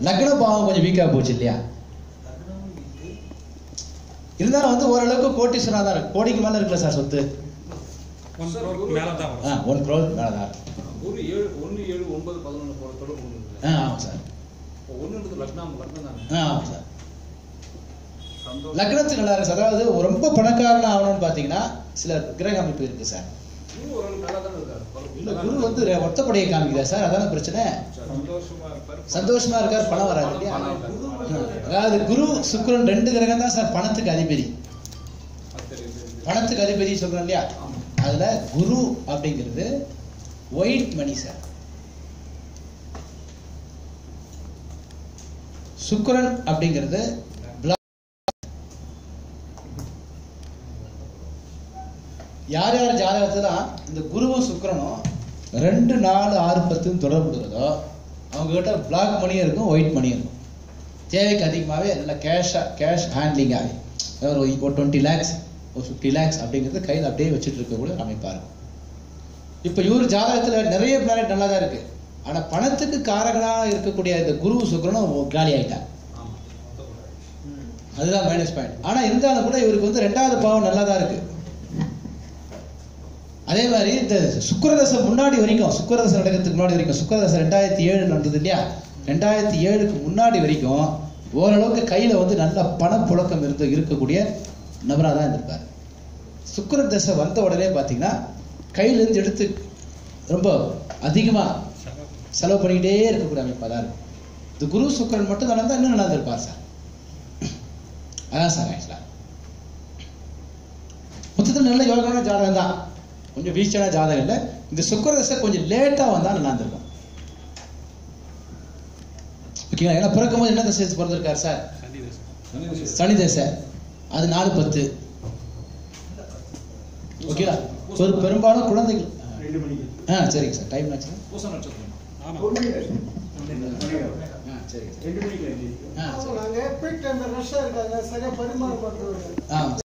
லக்ன பாவம் கொஞ்சம் வீக்கா போச்சு இல்லையா இருந்தாலும் வந்து ஓரளவுக்கு கோட்டீஸ்வரா தான் இருக்கு கோடிக்கு மேல இருக்குல்ல சார் சொத்து ஒன் க்ரோர் மேலே தான் வரும் ஆ ஒன் க்ரோர் மேல தான் இருக்கு ஒரு ஏழு ஒன்று ஏழு ஒன்பது பதினொன்று போல தொடர்பு ஒன்று இருக்கு ஆ ஆமாம் சார் இப்போ ஒன்றுன்றது லக்னம் லக்னம் தானே ஆ ஆமாம் சார் சந்தோஷம் லக்னத்துக்கு நல்லா இருக்கு சார் அதாவது ரொம்ப பணக்காரன் ஆகணும்னு பார்த்தீங்கன்னா சில கிரக அமைப்பு இருக்கு சார் குரு ஓரளவு நல்லா தானே இருக்காரு இல்ல குரு வந்து ரெ- ஒத்தப்படையை காமிக்குதா சார் அதான பிரச்சனை சந்தோஷமா இருப்பாரு சந்தோஷமா இருக்கார் பணம் வராது இல்லையா பணம் வராது. அதாவது குரு சுக்கிரன் ரெண்டு கிரகம் தான் சார் பணத்துக்கு அதிபதி அது தெரியும், தெரியும். பணத்துக்கு அதிபதி சொல்றோம் இல்லையா அதுல குரு அப்படிங்கிறது ஒயிட் மணி சார் சுக்கிரன் அப்படிங்கிறது black. யார் யார் ஜாதகத்துல இந்த குருவும் சுக்கிரனும் ரெண்டு நாலு ஆறு பத்துன்னு தொடர்புடுறதோ அவங்க கிட்ட பிளாக் மணியும் இருக்கும் ஒயிட் மணியும் இருக்கும் தேவைக்கு அதிகமாகவே நல்ல கேஷாக கேஷ் ஹேண்ட்லிங்காகவே ஒரு ஒரு டுவெண்ட்டி லேக்ஸ் ஒரு ஃபிஃப்டி லேக்ஸ் அப்படிங்கிறது கையில் அப்படியே வச்சுட்டு இருக்கக்கூடிய அமைப்பாக இருக்கும் இப்போ இவர் ஜாதகத்தில் நிறைய பிளானட் நல்லா தான் இருக்கு ஆனால் பணத்துக்கு காரகனாக இருக்கக்கூடிய இந்த குரு சுக்கிரனும் காலி ஆயிட்டாங்க ஆமா ஒத்துக்கொள்றேன். அதுதான் மைனஸ் பாயிண்ட் ஆனால் இருந்தாலும் கூட இவருக்கு வந்து ரெண்டாவது பாவம் நல்லா தான் இருக்கு அதே மாதிரி இந்த சுக்கிரதசை முன்னாடி வரைக்கும் சுக்கிரதசை நடக்கிறதுக்கு முன்னாடி வரைக்கும் சுக்கிரதசை ரெண்டாயிரத்தி ஏழு நடந்தது இல்லையா ரெண்டாயிரத்தி ஏழுக்கு முன்னாடி வரைக்கும் ஓரளவுக்கு கையில் வந்து நல்ல பணப்புழக்கம் இருந்து இருக்கக்கூடிய நபராக தான் இருந்திருப்பார் சுக்கிர தசை வந்த உடனே பார்த்தீங்கன்னா கையிலேருந்து எடுத்து ரொம்ப அதிகமாக செலவு பண்ணிக்கிட்டே இருக்கக்கூடிய அமைப்பாக தான் இருக்கும் இந்த குரு சுக்கிரன் மட்டும் நடந்தால் இன்னும் நல்லா இருந்திருப்பார் சார் அதான் சார் ஆக்சுவலாக மொத்தத்தில் நல்ல யோகமான ஜாதகம் தான் கொஞ்சம் வீழ்ச்சியான ஜாதகம் இல்லை இந்த சுக்கரதசை கொஞ்சம் லேட்டாக வந்தால் நல்லா இருந்திருக்கும் ஓகேங்களா ஏன்னா பிறக்கும் போது என்ன தசை பிறந்திருக்காரு சார் சனி தசை சனி தசை அது நாலு பத்து ஓகேங்களா பெரு பெரும்பாலும் குழந்தைகள் ரெண்டு மணிக்கு ஆ சரிங்க சார் டைம் ஆச்சு பூச நட்சத்திரம் ஆமாம் ஒண்ணு ஆ சரிங்க சார் ரெண்டு மணிக்கு எழுதி ஆ சரி நாங்க பீக் டைம்ல ரஷ்ஷா இருக்காங்க சரியா பரிமாற மாட்டோம் ஆ